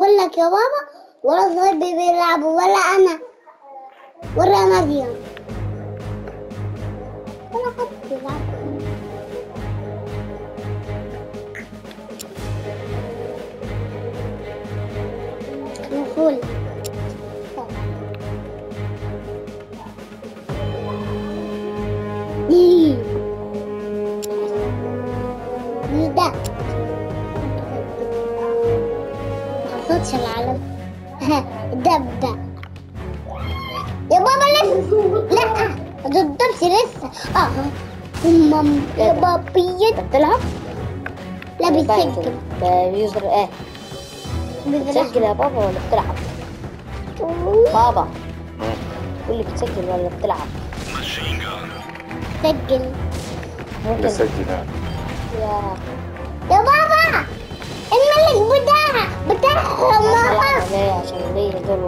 اقول لك يا بابا ولا صاحبي بيلعبوا ولا انا ولا مريم ولا حد بيلعب نقول إيه. إيه ده خدش العلم دبة يا بابا لسه لا ما تضربش لسه اه مام يا بابي انت بتلعب؟ لا بيسجل بيوزر ايه؟ بتسجل يا بابا ولا بتلعب؟ بابا قول لي بتسجل ولا بتلعب؟ سجل ممكن بسجل أنا. يا يا بابا الملك بتاع بتاع سلام ماما عليه عشان ليه دول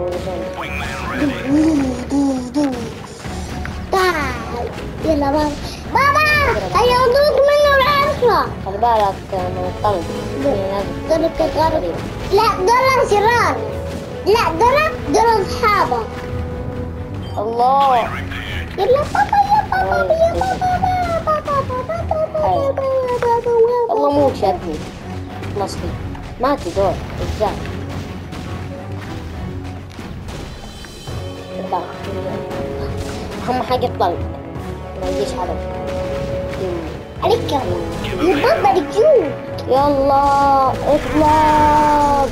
ودول تعال يلا بابا بابا هياخدوك منه العصا خلي بالك من الطلب في ناس دول كتغرب لا دول شرار لا دول دول اصحابه الله يلا بابا يا بابا يا بابا بابا بابا الله موت يا ابني نصبي ماتوا دول ازاي اهم حاجة الطلق ما يجيش عليك عليك يا بابا رجوع يلا اطلق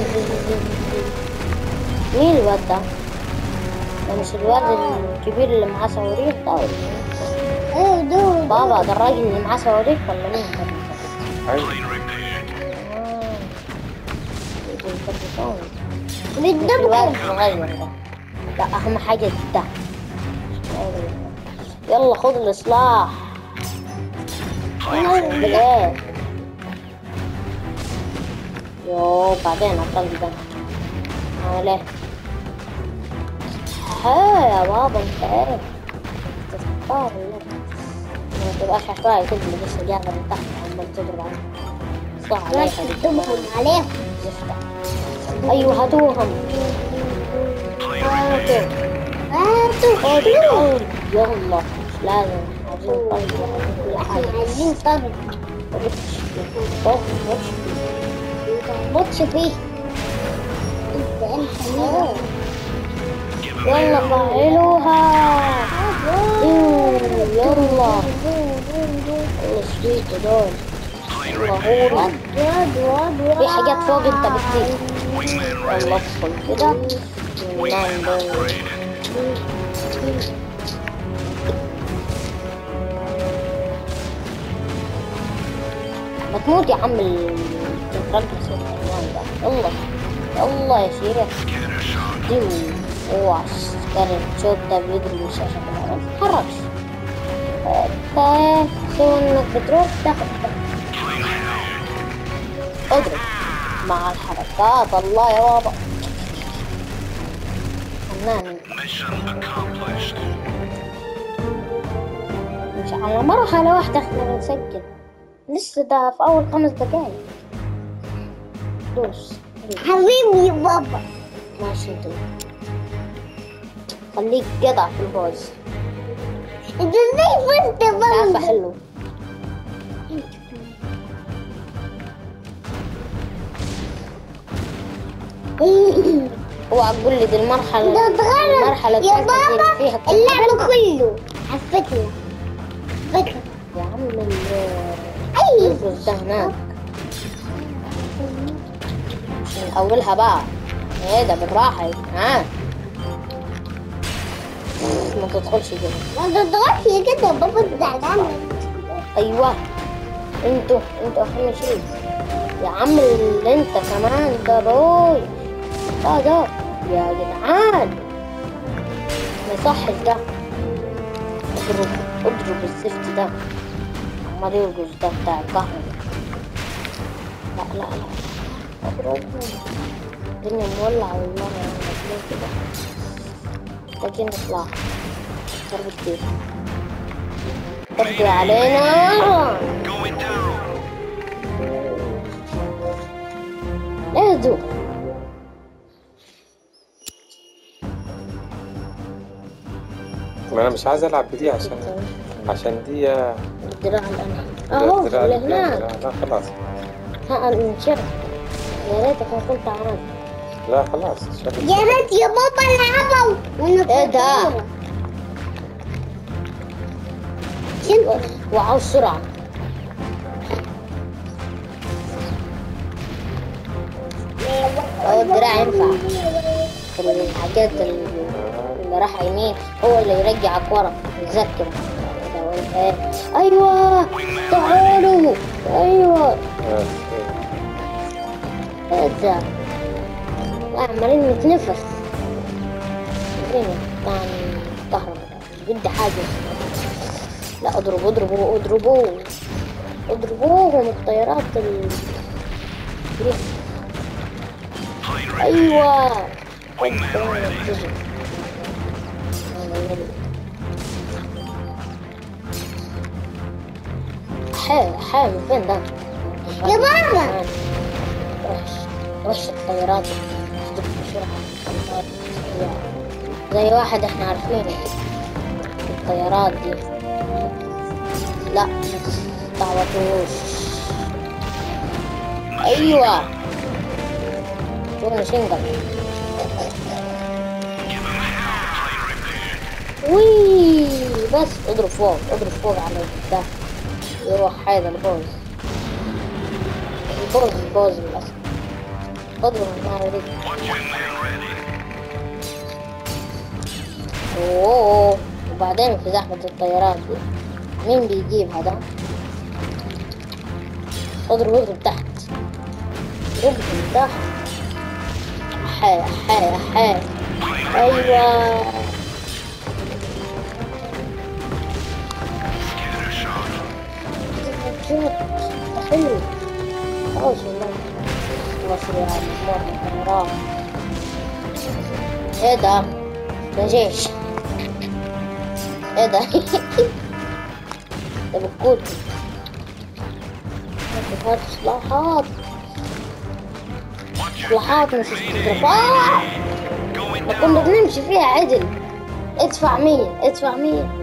مين الواد ده؟ ده مش الواد الكبير اللي معاه صواريخ ده ولا إيه؟ ايه دول بابا ده الراجل اللي معاه صواريخ ولا مين ده؟ أيوة. آه. يجي يفرقون. بالدبكة الواد الصغير ده لا أهم حاجة ده يلا خد الإصلاح ليه؟ يو بعدين الطلق ده عامل ايه؟ ها يا بابا انت عارف تختار ما تبقاش عشوائي كده اللي لسه جاي من تحت عمال تضرب عليه صح عليك بس تدبهم عليهم زفته ايوه هاتوهم هاتوا هاتوا هاتوا يلا مش لازم عايزين طيب كل حاجة احنا عايزين طرد طب بطش فيه انت انت مين؟ يلا فعلوها إيه، يلا يلا شريكة دول يلا هوري واد واد واد واد في حاجات فوق انت بتطير يلا ادخل كده وننام دول. ما تموت يا عم التركز ده يلا يلا يا شيخ ديو اوعى تسكر تشوف ده بيجري من الشاشة كده ما تتحركش انت سوى انك بتروح تاخد اضرب مع الحركات الله يا بابا فنان مش على مرحلة واحدة احنا بنسجل لسه ده في أول خمس دقايق دوس دوس. حبيبي يا بابا ماشي انت خليك جدع في الفوز انت ازاي فزت يا تعرف بابا حلو اوعى تقول لي دي المرحلة ده اتغير المرحلة يا الثالثة اللي فيها بابا اللعب كله حفتنا فكرة يا عم ال اي الجزء ده هناك مش من أولها بقى ايه ده بالراحة يا جدعان ما تدخلش كده ما تضغطش كده يا بابا زعلان ايوه انتوا انتوا اهم شيء يا عم اللي انت كمان ده روي ده ده يا جدعان ما يصحش ده اضرب اضرب الزفت ده عمال يرقص ده بتاع الكهرباء لا لا لا اضربه الدنيا مولعة والله يا عم ليه كده لكن نطلع ضرب كتير تقضي علينا اهدوا ما انا مش عايز العب بدي عشان عشان دي آه، الدراع الأنهي أهو دراع- اللي هناك لا لا خلاص ها انشرت يا ريتك ما كنت عارف لا خلاص شكل يا ريت يا بابا العبوا وانا إيه ده؟ شنو وعاوز سرعة هو الدراع ينفع في الحاجات اللي اللي راح يمين هو اللي يرجعك ورا يذكر لو انت ايه ايوه تعالوا ايوه آه، ايه ده لا، عمالين نتنفس فين يعني كهرباء بدي حاجة لا اضربوا اضربوا اضربوا اضربوهم الطيارات ال ايوه الطيارة بتجي. حي حي من فين ده؟ يا بابا. وحش وحش الطيارات تضرب بسرعة زي واحد احنا عارفينه الطيارات دي لا تعوطوش ايوه شوفنا شنقل وي بس اضرب فوق اضرب فوق على ده يروح هذا البوز البوز البوز للأسف اضرب النار دي اوه وبعدين في زحمة الطيارات دي مين بيجيب هذا؟ اضرب اضرب تحت اضرب من تحت حي حي حي ايوه جد حلو خلاص والله خلاص يا مجموعة الطيران ايه ده؟ ده جيش ايه ده؟ ده بكوت هات اصلاحات اصلاحات مش استضرافات ما كنا بنمشي فيها عدل ادفع مية ادفع مية